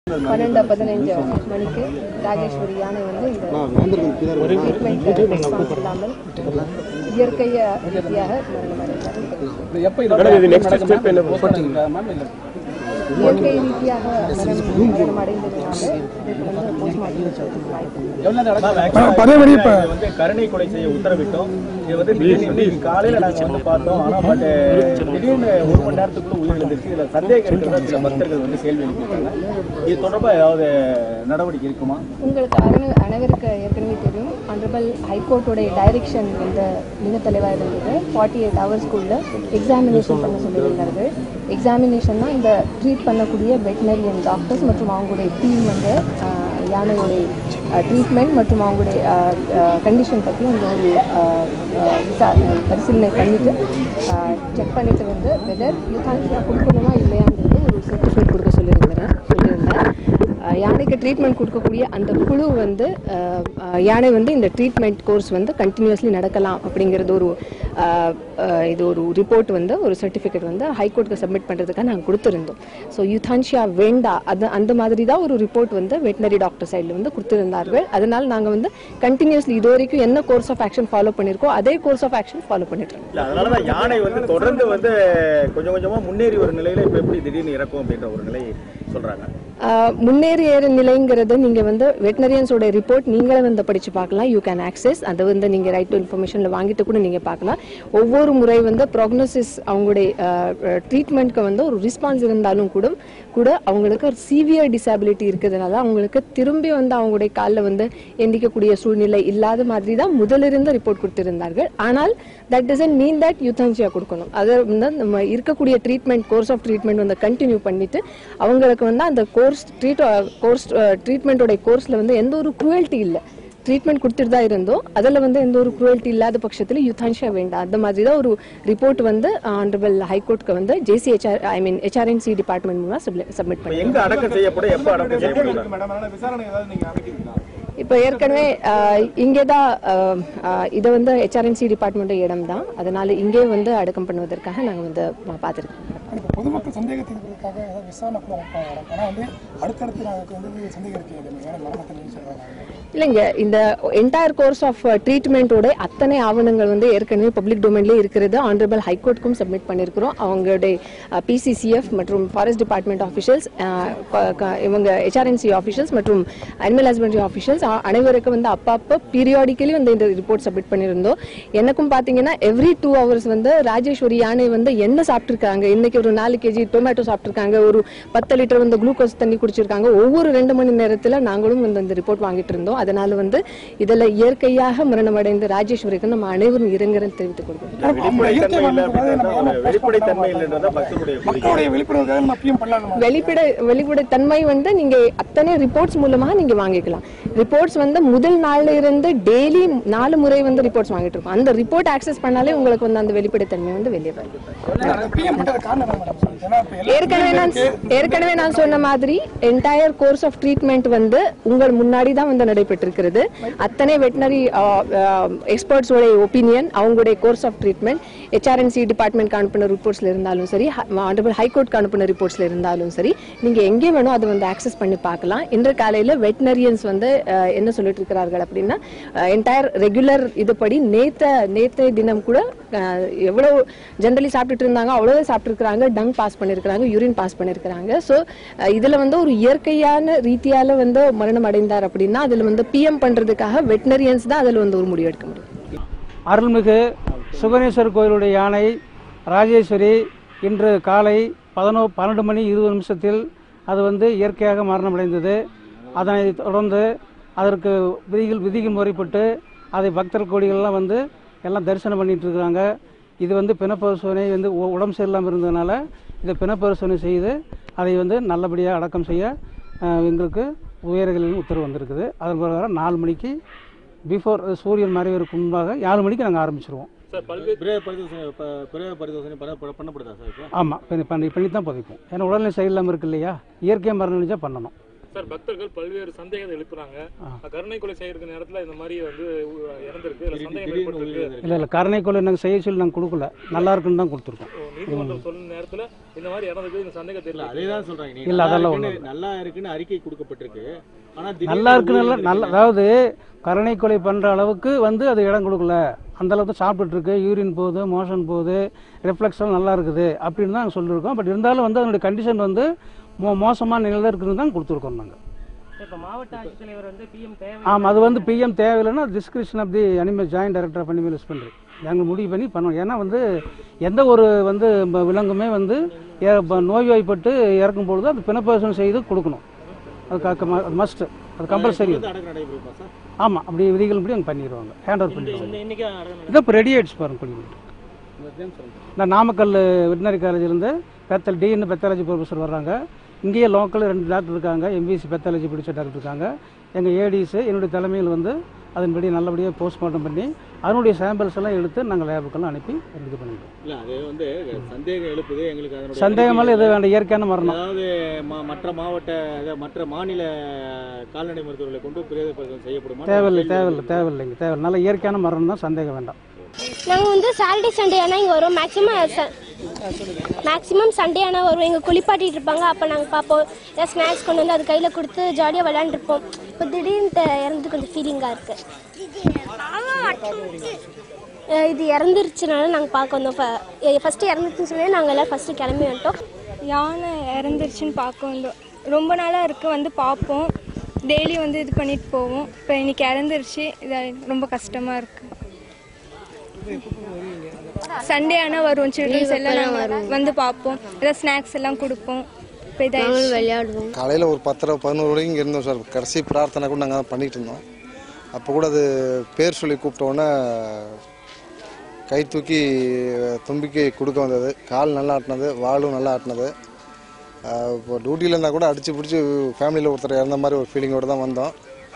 பன்னெண்டு பதினஞ்சு மணிக்கு ராஜேஸ்வரி யானை வந்து இந்த ட்ரீட்மெண்ட் இல்லாமல் இயற்கைய ரீதியாக மரணமடைந்தார் எப்போ இது நெக்ஸ்ட் ஸ்டெப் என்ன மேம் இல்லை இயற்கை ரீதியாக மரணம் மரணமடைந்ததுனால இதுக்கு வந்து போஸ்ட்மார்ட்டம் வாய்ப்பு எவ்வளோ நடக்கும் இது வந்து கருணை கொலை செய்ய உத்தரவிட்டோம் இது வந்து திடீர்னு இன்னைக்கு காலையில நாங்க வந்து பார்த்தோம் ஆனா பட் திடீர்னு ஒரு மணி நேரத்துக்குள்ள உயிரிழந்துருச்சு இதுல சந்தேகம் இருக்கிறதா சில பக்தர்கள் வந்து கேள்வி எழுப்பியிருக்காங்க இது தொடர்பா ஏதாவது நடவடிக்கை இருக்குமா உங்களுக்கு அனை- அனைவருக்கு ஏற்கனவே தெரியும் ஆனரபிள் ஹைகோர்ட்டோடைய டைரக்ஷன் இந்த இனத்தலைவாக இருந்தது ஃபார்ட்டி எயிட் ஹவர்ஸ்க்குள்ள எக்ஸாமினேஷன் பண்ண சொல்லியிருந்தார்கள் எக்ஸாமினேஷன்னா இந்த ட்ரீட் பண்ணக்கூடிய வெட்டினரியன் டாக்டர்ஸ் மற்றும் அவங்களுடைய டீம் வந்து ஆஹ், யானையோடைய ட்ரீட்மெண்ட் மற்றும் அவங்களுடைய கண்டிஷன் பற்றி அந்த ஒரு ஆஹ், ஆஹ், விசா பரிசீலனை பண்ணிட்டு செக் பண்ணிட்டு வந்து வெதர் யூத்தான்சியா கொடுக்கணுமா இல்லையாங்கிறது ஒரு சர்டிஃபிகேட் கொடுக்க சொல்லியிருந்தேன் சொல்லியிருந்தேன் அஹ் யானைக்கு ட்ரீட்மெண்ட் கொடுக்கக்கூடிய அந்த குழு வந்து அஹ், அஹ், யானை வந்து இந்த ட்ரீட்மெண்ட் கோர்ஸ் வந்து கண்டினியூஸ்லி நடக்கலாம் அப்படிங்கிறது ஒரு அஹ், அஹ், இது ஒரு ரிப்போர்ட் வந்து ஒரு சர்டிஃபிகேட் வந்து ஹைகோர்ட்டுக்கு சப்மிட் பண்ணுறதுக்காக நாங்கள் கொடுத்துருந்தோம் ஸோ யூத்தான்ஷியா வேண்டா அது அந்த மாதிரி தான் ஒரு ரிப்போர்ட் வந்து வெட்டினரி டாக்டர் சைடில் வந்து கொடுத்துருந்தார்கள் அதனால் நாங்கள் வந்து கண்டினியூஸ்லி இது வரைக்கும் என்ன கோர்ஸ் ஆஃப் ஆக்ஷன் ஃபாலோ பண்ணியிருக்கோம் அதே கோர்ஸ் ஆஃப் ஆக்ஷன் ஃபாலோ பண்ணிட்டு இருக்கோம். இல்ல அதனாலதான் யானை வந்து தொடர்ந்து வந்து கொஞ்சம் கொஞ்சமா முன்னேறி ஒரு நிலையில இப்ப எப்படி திடீர்னு இறக்கும் அப்படின்ற ஒரு நிலை சொல்றாங்க ஆஹ் முன்னேறிய நிலைங்கிறது நீங்கள் வந்து வெட்டினரியன்ஸோட ரிப்போர்ட் நீங்களே வந்து படித்து பார்க்கலாம் யூ கேன் ஆக்சஸ் அதை வந்து நீங்கள் ரைட் டு இன்ஃபர்மேஷனில் வாங்கிட்டு கூட நீங்கள் பார்க்கலாம் ஒவ்வொரு முறை வந்து ப்ராக்னோசிஸ் அவங்களுடைய ட்ரீட்மெண்ட்க்கு வந்து ஒரு ரெஸ்பான்ஸ் இருந்தாலும் கூட கூட அவங்களுக்கு ஒரு சீவியர் டிசபிலிட்டி இருக்கிறதுனால அவங்களுக்கு திரும்பி வந்து அவங்களுடைய காலில் வந்து எந்திக்கக்கூடிய சூழ்நிலை இல்லாத மாதிரி தான் முதலிருந்து ரிப்போர்ட் கொடுத்திருந்தார்கள் ஆனால் that doesn't mean that euthanasia கொடுக்கணும் அதை வந்து நம்ம இருக்கக்கூடிய ட்ரீட்மெண்ட் கோர்ஸ் ஆஃப் ட்ரீட்மெண்ட் வந்து கண்டினியூ பண்ணிட்டு அவங்களுக்கு வந்து அந்த கோர்ஸ் ட்ரீட் கோர்ஸ் ட்ரீட்மெண்ட்டோட கோர்ஸில் வந்து எந்த ஒரு குரூவல்ட்டி இல்லை ட்ரீட்மெண்ட் கொடுத்துட்டு தான் இருந்தோம் அதில் வந்து எந்த ஒரு குரூவல்ட்டி இல்லாத பட்சத்தில் யுத்தான்ஷா வேண்டாம் அந்த மாதிரி தான் ஒரு ரிப்போர்ட் வந்து ஆனரபிள் ஹைகோர்ட்டுக்கு வந்து JCHR I mean HRNC department மூலமாக சப்மிட் இப்ப பண்ணி எங்க அடக்கம் செய்யப்படும் எப்ப அடக்கம் செய்யப்படும் மேடம் அதனால விசாரணை ஏதாவது நீங்க அமைக்கிறீங்களா இப்போ ஏற்கனவே இங்கே தான் இதை வந்து ஹெச்ஆர்என்சி டிபார்ட்மெண்ட் இடம் தான் அதனால இங்கே வந்து அடக்கம் பண்ணுவதற்காக நாங்கள் வந்து பார்த்துருக்கோம் இப்போ பொதுமக்கள் சந்தேகத்திற்காக ஏதாவது விசாரணை கூட வைப்பாங்க ஆனால் வந்து அடுத்தடுத்து நாங்கள் வந்து சந்தேகம் இருக்கு ஏன்னா மரணத்தில் சொல்றாங்க இல்லைங்க இந்த என்டையர் கோர்ஸ் ஆஃப் ட்ரீட்மெண்ட்டோட அத்தனை ஆவணங்கள் வந்து ஏற்கனவே பப்ளிக் டொமைன்லேயே இருக்கிறது ஆனரபிள் ஹைகோர்ட்டுக்கும் சப்மிட் பண்ணியிருக்கிறோம் அவங்களுடைய பிசிசிஎஃப் மற்றும் ஃபாரஸ்ட் டிபார்ட்மெண்ட் ஆஃபீஷியல்ஸ் இவங்க ஹெச்ஆர்என்சி ஆஃபீஷியல்ஸ் மற்றும் அனிமல் ஹஸ்பண்டரி ஆஃபீஷியல்ஸ் அனைவருக்கும் வந்து அப்பப்போ பீரியாடிக்கலி வந்து இந்த ரிப்போர்ட் சப்மிட் பண்ணியிருந்தோம் எனக்கும் பார்த்தீங்கன்னா எவ்ரி டூ ஹவர்ஸ் வந்து ராஜேஸ்வரி யானை வந்து என்ன சாப்பிட்ருக்காங்க இன்னைக்கு ஒரு நாலு கேஜி டொமேட்டோ சாப்பிட்ருக்காங்க ஒரு பத்து லிட்டர் வந்து குளுக்கோஸ் தண்ணி குடிச்சிருக்காங்க ஒவ்வொரு ரெண்டு மணி நேரத்தில் நாங்களும் வந்து அந்த ரிப்போர்ட் வாங்கிட்டு இருந்தோம் அதனால வந்து இதில் இயற்கையாக மரணமடைந்த ராஜேஸ்வரிக்கு நம்ம அனைவரும் இரங்கல் தெரிவித்துக் கொடுக்கிறோம் வெளிப்படைத்தன்மை இல்லைன்றத வெளிப்படைத்தன்மை இல்லைன்றத பக்தருடைய கோரிக்கை. மக்களுடைய விழிப்புணர்வுக்காக நம்ம அப்பயும் பண்ணலாம் வெளிப்படை வெளிப்படைத்தன்மை வந்து நீங்க அத்தனை ரிப்போர்ட்ஸ் மூலமாக நீங்க வாங்கிக்கலாம் ரிப்போர்ட்ஸ் வந்து முதல் நாள்ல இருந்து டெய்லி நாலு முறை வந்து ரிப்போர்ட்ஸ் வாங்கிட்டு இருக்கோம் அந்த ரிப்போர்ட் ஆக்சஸ் பண்ணாலே உங்களுக்கு வந்து அந்த வெளிப்படைத்தன்மை வந்து வெளியே வரும் பிஎம் பண்றது காரணம் என்ன மேடம் ஏன்னா இப்போ எல்லா ஏற்கனவே நான் ஏற்கனவே நான் சொன்ன மாதிரி என்டையர் கோர்ஸ் ஆஃப் ட்ரீட்மெண்ட் வந்து உங்கள் முன்னாடி தான் வந்து நடைபெற்றிருக்கிறது அத்தனை வெட்டினரி எக்ஸ்பர்ட்ஸோட ஒப்பீனியன் அவங்களுடைய course of treatment HRNC department அனுப்பின ரிப்போர்ட்ஸ்ல இருந்தாலும் சரி ஆனரபிள் ஹைகோர்ட் அனுப்பின ரிப்போர்ட்ஸ்ல இருந்தாலும் சரி நீங்க எங்கே வேணும் அதை வந்து ஆக்சஸ் பண்ணி பார்க்கலாம் இன்று காலையில வெட்டினரியன்ஸ் வந்து அஹ், என்ன சொல்லிட்டு இருக்கிறார்கள் அப்படின்னா என்டையர் ரெகுலர் இதுபடி நேத்த நேத்த தினம் கூட அஹ், எவ்வளவு ஜென்ரலி சாப்பிட்டுட்டு இருந்தாங்க அவ்வளவு சாப்பிட்டுருக்காங்க டங் பாஸ் பண்ணியிருக்கிறாங்க யூரின் பாஸ் பண்ணியிருக்கிறாங்க ஸோ இதுல வந்து ஒரு இயற்கையான ரீதியால வந்து மரணம் அடைந்தார் அப்படின்னா அதுல வந்து பிஎம் பண்றதுக்காக வெட்டினரியன்ஸ் தான் அதுல வந்து ஒரு முடிவு எடுக்க முடியும் அருள்மிகு சுகனேஸ்வர் கோயிலுடைய யானை ராஜேஸ்வரி இன்று காலை பதினோ பன்னெண்டு மணி இருபது நிமிஷத்தில் அது வந்து இயற்கையாக மரணமடைந்தது அதனை தொடர்ந்து அதற்கு விதிகள் விதிகள் முறைப்பட்டு அதை பக்தர் கோடிகள்லாம் வந்து எல்லாம் தரிசனம் பண்ணிட்டு இருக்கிறாங்க இது வந்து பிணப்பரிசோதனை வந்து உ- உடம்பு சரியில்லாமல் இருந்ததுனால இதை பிணப்பரிசோதனை செய்து அதை வந்து நல்லபடியாக அடக்கம் செய்ய அஹ், எங்களுக்கு உயர்களின் உத்தரவு வந்திருக்குது அதன் பிரகாரம் நாலு மணிக்கு பிஃபோர் சூரியன் மறைவதற்கு முன்பாக ஏழு மணிக்கு நாங்கள் ஆரம்பிச்சிருவோம் பிரேத பரிசோதனை ப- பிரேத பரிசோதனை பண்ண- பண்ண- பண்ணப்படுதா சார் இப்போ ஆமாம் பண்ணி பண்ணி பண்ணி தான் புதைப்போம் ஏன்னா உடல்நிலை சரியில்லாமல் இருக்கு இல்லையா இயற்கை மரணம் நினைச்சா பண்ணணும் சார் பக்தர்கள் பல்வேறு சந்தேகத்தை எழுப்புறாங்க கருணை கொலை செய்யற நேரத்துல இந்த மாதிரி வந்து உ- இறந்திருக்கு இல்ல சந்தேகம் ஏற்பட்டிருக்கு இல்லை இல்லை கருணை கொலை நாங்கள் செய்ய சொல்லி நாங்கள் கொடுக்கல நல்லா இருக்குன்னு தான் கொடுத்துருக்கோம் ஓ, நீதிமன்றம் சொல்லும் நேரத்துல இந்த மாதிரி இறந்துருக்கு இந்த சந்தேகம் இல்ல தெரியல அதே தான் சொல்றாங்க நீங்க இல்ல, நல்லா அதெல்லாம் இருக்குன்னு- நல்லா இருக்குன்னு அறிக்கை கொடுக்கப்பட்டிருக்கு ஆனா திடீர்னு நல்லா இருக்குன்னு உயிரிழந்திருக்கு. நல்ல அதாவது கருணை கொலை பண்ணுற அளவுக்கு வந்து அது இடம் கொடுக்கல அந்த அளவுக்கு சாப்பிட்டுட்டு இருக்கு யூரின் போகுது மோஷன் போகுது ரிஃப்ளெக்ஷன் நல்லா இருக்குது அப்படின்னு தான் சொல்லியிருக்கோம் பட் இருந்தாலும் வந்து அதனுடைய கண்டிஷன் வந்து மோ மோசமான நிலையில் இருக்குன்னு தான் கொடுத்துருக்கோம் நாங்கள் இப்போ மாவட்ட ஆட்சித்தலைவர் வந்து பிஎம் தேவை ஆமாம் அது வந்து பிஎம் தேவையில்லைன்னா description of the animal joint director of animal husbandry நாங்கள் முடிவு பண்ணி பண்ணோம் ஏன்னா வந்து எந்த ஒரு வந்து ப- விலங்குமே வந்து ஏ- ப- நோய்வாய்ப்பட்டு இறக்கும் பொழுது அது பிணப்பரிசோதனை செய்து கொடுக்கணும் அது மஸ்ட் அது கம்பல்சரி வந்து அடக்கம் நடைபெறுமா சார் ஆமாம் அப்படி விதிகள் படி அவங்க பண்ணிடுவாங்க ஹேண்ட் ஓவர் பண்ணிடுவாங்க இந்த இன்னைக்கு அடக்கம் இதை இப்போ ரெடி ஆயிடுச்சு பாருங்க கொஞ்சம் நான் நாமக்கல் வெட்டினரி காலேஜிலேருந்து பெத்தல் டிஎன் பெத்தாலஜி ப்ரொஃபஸர் வர்றாங்க இங்கேயே லோக்கல் ரெண்டு டாக்டர் இருக்காங்க எம்பிசி பெத்தாலஜி பிடிச்ச டாக்டர் இருக்காங்க எங்கள் ஏடிஸு என்னுடைய தலைமையில் வந்து அதன்படி நல்லபடியாக போஸ்ட்மார்ட்டம் பண்ணி அதனுடைய சாம்பிள்ஸ் எல்லாம் எடுத்து நாங்கள் லேபுக்கெல்லாம் அனுப்பி இது பண்ணிடுவோம் இல்ல அது வந்து சந்தேகம் எழுப்புது எங்களுக்கு அதனுடைய சந்தேகமெல்லாம் எது வேண்டாம் இயற்கையான மரணம் அதாவது ம- மற்ற மாவட்ட அதாவது மற்ற மாநில கால்நடை மருத்துவர்களை கொண்டு பிரேத பரிசோதனை செய்யப்படுமா தேவையில்லை தேவையில்லை தேவையில்லைங்க தேவையில்லை நல்ல இயற்கையான மரணம் தான் சந்தேகம் வேண்டாம் நாங்கள் வந்து சாட்டர்டே சண்டே ஆனால் இங்கே வரோம் மேக்ஸிமம் மேக்ஸிமம் சண்டே ஆனால் வருவோம் எங்கள் குளிப்பாட்டிட்டு இருப்பாங்க அப்போ நாங்கள் பார்ப்போம் ஏதாவது ஸ்நாக்ஸ் கொண்டு வந்து அது கையில் கொடுத்து ஜாலியாக விளையாண்டுருப்போம் இப்போ திடீர்னு இறந்து கொஞ்சம் ஃபீலிங்காக இருக்குது இது இறந்துருச்சுனால நாங்கள் பார்க்க வந்தோம் ஃபஸ்ட்டு இறந்துருச்சுன்னு சொல்லி நாங்கள் எல்லாம் ஃபஸ்ட்டு கிளம்பி வந்துட்டோம் யானை இறந்துருச்சுன்னு பார்க்க வந்தோம் ரொம்ப நாளாக இருக்கு வந்து பார்ப்போம் டெய்லி வந்து இது பண்ணிட்டு போவோம் இப்போ இன்னைக்கு இறந்துருச்சு இது ரொம்ப கஷ்டமாக இருக்கு சண்டே ஆனால் வருவோம் சில்ட்ரன்ஸ் எல்லாம் நாங்கள் வந்து பார்ப்போம் ஏதாவது ஸ்நாக்ஸ் எல்லாம் கொடுப்போம் இப்போ இதாகிடுச்சு விளையாடுவோம் காலையில் ஒரு பத்தரை பதினோரு வரைக்கும் இங்கே இருந்தோம் சார் கடைசி பிரார்த்தனை கூட நாங்கள் பண்ணிட்டு இருந்தோம் அப்போ கூட அது பேர் சொல்லி கூப்பிட்ட உடனே கை தூக்கி தும்பிக்கை கொடுக்க வந்தது கால் நல்லா ஆட்டினது வாலும் நல்லா ஆட்டினது ஆஹ் இப்போ டியூட்டியில் இருந்தால் கூட அடித்து பிடிச்சி ஃபேமிலியில் ஒருத்தர் இறந்த மாதிரி ஒரு ஃபீலிங்கோடு தான் வந்தோம்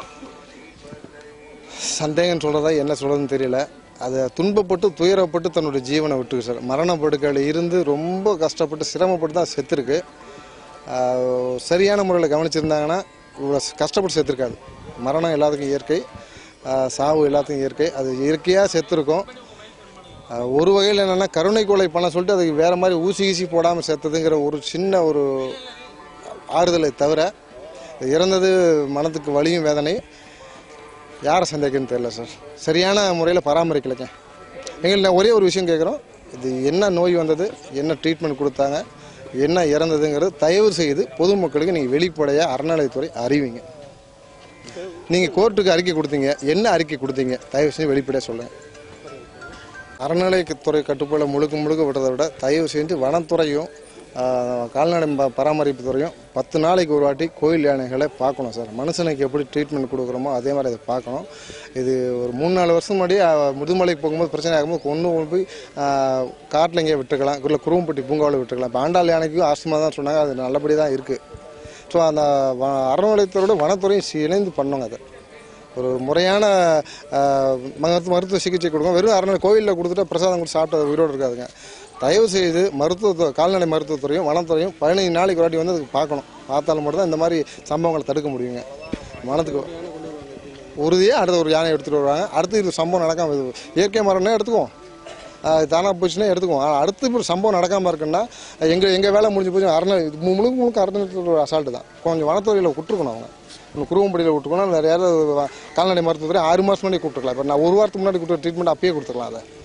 சந்தேகம் சொல்கிறதா என்ன சொல்கிறதுன்னு தெரியல அதை துன்பப்பட்டு துயரப்பட்டு தன்னுடைய ஜீவனை விட்டுருக்கு சார் மரண படுக்கையில் இருந்து ரொம்ப கஷ்டப்பட்டு சிரமப்பட்டு தான் செத்துருக்கு ஆஹ் சரியான முறையில் கவனிச்சிருந்தாங்கன்னா இவ்வளோ கஷ்டப்பட்டு செத்துருக்காது மரணம் எல்லாத்துக்கும் இயற்கை ஆஹ் சாவு எல்லாத்துக்கும் இயற்கை அது இயற்கையாக செத்துருக்கும் ஆஹ் ஒரு வகையில் என்னென்னா கருணை கொலை பண்ண சொல்லிட்டு அதுக்கு வேறு மாதிரி ஊசி ஊசி போடாமல் செத்ததுங்கிற ஒரு சின்ன ஒரு ஆறுதலை தவிர இறந்தது மனத்துக்கு வலியும் வேதனை யாரை சந்தேகம்னு தெரியல சார் சரியான முறையில் பராமரிக்கலைங்க எங்களுக்கு நான் ஒரே ஒரு விஷயம் கேட்குறோம் இது என்ன நோய் வந்தது என்ன ட்ரீட்மெண்ட் கொடுத்தாங்க என்ன இறந்ததுங்கிறது தயவு செய்து பொதுமக்களுக்கு நீங்கள் வெளிப்படையாக அறநிலையத்துறை அறிவிங்க நீங்கள் கோர்ட்டுக்கு அறிக்கை கொடுத்தீங்க என்ன அறிக்கை கொடுத்தீங்க தயவு செஞ்சு வெளிப்படையாக சொல்லுங்கள் அறநிலையத்துறை கட்டுப்பாடு முழுக்க முழுக்க விட்டதை விட தயவு செஞ்சு வனத்துறையும் ஆஹ், கால்நடை ப- பராமரிப்பு துறையும் பத்து நாளைக்கு ஒரு வாட்டி கோயில் யானைகளை பார்க்கணும் சார் மனுஷனுக்கு எப்படி ட்ரீட்மெண்ட் கொடுக்குறோமோ அதே மாதிரி அதை பார்க்கணும் இது ஒரு மூணு நாலு வருஷம் முன்னாடி ஆஹ், முதுமலைக்கு போகும்போது பிரச்சனை ஆகும்போது கொண்டு போய் காட்டில் எங்கேயே விட்டுக்கலாம் இல்லை குருவம்பட்டி பூங்காவில் விட்டுக்கலாம் இப்போ ஆண்டாள் யானைக்கும் ஆஸ்துமா தான் சொன்னாங்க அது நல்லபடி தான் இருக்குது ஸோ அந்த வ- அறநிலையத்துறையோட வனத்துறையும் சி- இணைந்து பண்ணோங்க அதை ஒரு முறையான ஆஹ், மருத்துவ மருத்துவ சிகிச்சை கொடுக்கும் வெறும் அரணை கோவிலில் கொடுத்துட்டு பிரசாதம் கொடுத்து சாப்பிட்டு அது உயிரோடு இருக்காதுங்க தயவு செய்து மருத்துவ கால்நடை மருத்துவத்துறையும் வனத்துறையும் பதினைஞ்சு நாளைக்கு ஒரு வாட்டி வந்து அதுக்கு பார்க்கணும் பார்த்தாலும் மட்டும் தான் இந்த மாதிரி சம்பவங்களை தடுக்க முடியுங்க வனத்துக்கு உறுதியாக அடுத்த ஒரு யானை எடுத்துகிட்டு வருவாங்க அடுத்து இது சம்பவம் நடக்காமல் இது இயற்கை மரணம் எடுத்துக்குவோம் ஆஹ் தானாக போச்சுன்னா எடுத்துக்குவோம் ஆனால் அடுத்து இப்போ ஒரு சம்பவம் நடக்காமல் இருக்குன்னா எங்கள் எங்கள் வேலை முடிஞ்சு போச்சு அரணை இது மு- முழுக்க முழுக்க அறநிலையத்தோட அசால்ட்டு தான் கொஞ்சம் வனத்துறையில் விட்டுருக்கணும் அவங்க இன்னும் குருவம்படியில் விட்டுருக்கணும் வேறு யாராவது வ- கால்நடை மருத்துவத்துறை ஆறு மாதம் முன்னாடி கூப்பிட்டுருக்கலாம் இப்போ நான் ஒரு வாரத்துக்கு முன்னாடி கொடுத்த ட்ரீட்மெண்ட் அப்பயே கொடுத்துக்கலாம் அதை